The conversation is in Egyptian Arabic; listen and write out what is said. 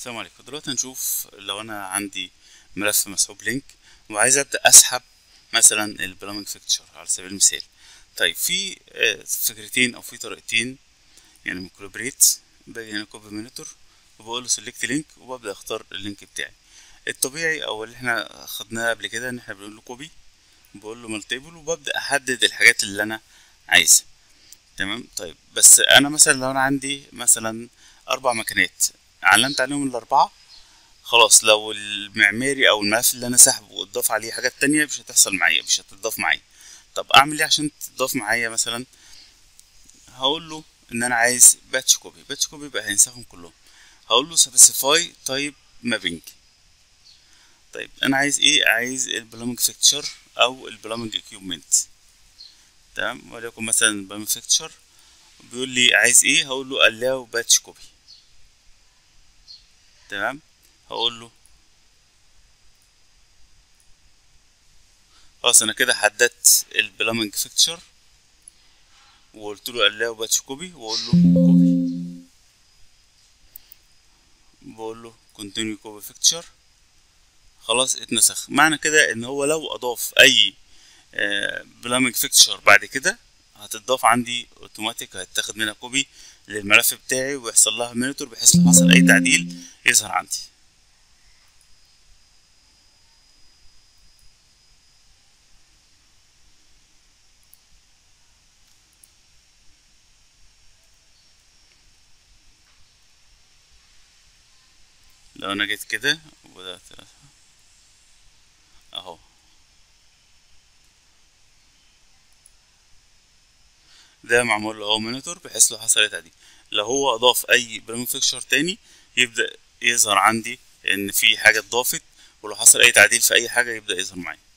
السلام عليكم دلوقتي هنشوف لو انا عندي ملف مسحوب لينك وعايز ابدا اسحب مثلا البلامنج فيكتشر على سبيل المثال طيب في آه، فكرتين او في طريقتين يعني من كولابريت باجي هنا كوبي مونيتور وبقول له سيلكت لينك وببدا اختار اللينك بتاعي الطبيعي او اللي احنا خدناه قبل كده ان احنا بنقول له كوبي بقول له مالتيبل وببدا احدد الحاجات اللي انا عايزها تمام طيب بس انا مثلا لو انا عندي مثلا اربع مكانات علمت عليهم الاربعه خلاص لو المعماري او الملف اللي انا سحبه اتضاف عليه حاجات تانية مش هتحصل معايا مش هتضاف معايا طب اعمل ايه عشان تضاف معايا مثلا هقول له ان انا عايز باتش كوبي باتش كوبي بقى هينسخهم كلهم هقول له سبيسيفاي تايب مابينج طيب انا عايز ايه عايز البلامنج فيكتشر او البلامنج اكيوبمنت تمام وليكن مثلا البلامنج فيكتشر بيقول لي عايز ايه هقول له allow باتش كوبي تمام هقول له خلاص انا كده حددت البلامنج فيكتشر وقلت له allow باتش كوبي واقول له كوبي بقول له continue كوبي فيكتشر خلاص اتنسخ معنى كده ان هو لو اضاف اي بلامنج فيكتشر بعد كده هتضاف عندي اوتوماتيك هتاخد منها كوبي للملف بتاعي ويحصل لها مونيتور بحيث لو حصل اي تعديل يظهر عندي لو انا جيت كده وبدأت اهو ده معمول له هو مونيتور بحيث لو حصل اي تعديل لو هو اضاف اي بريمو فيكشر تاني يبدأ يظهر عندي ان في حاجة اتضافت ولو حصل اي تعديل في اي حاجة يبدأ يظهر معايا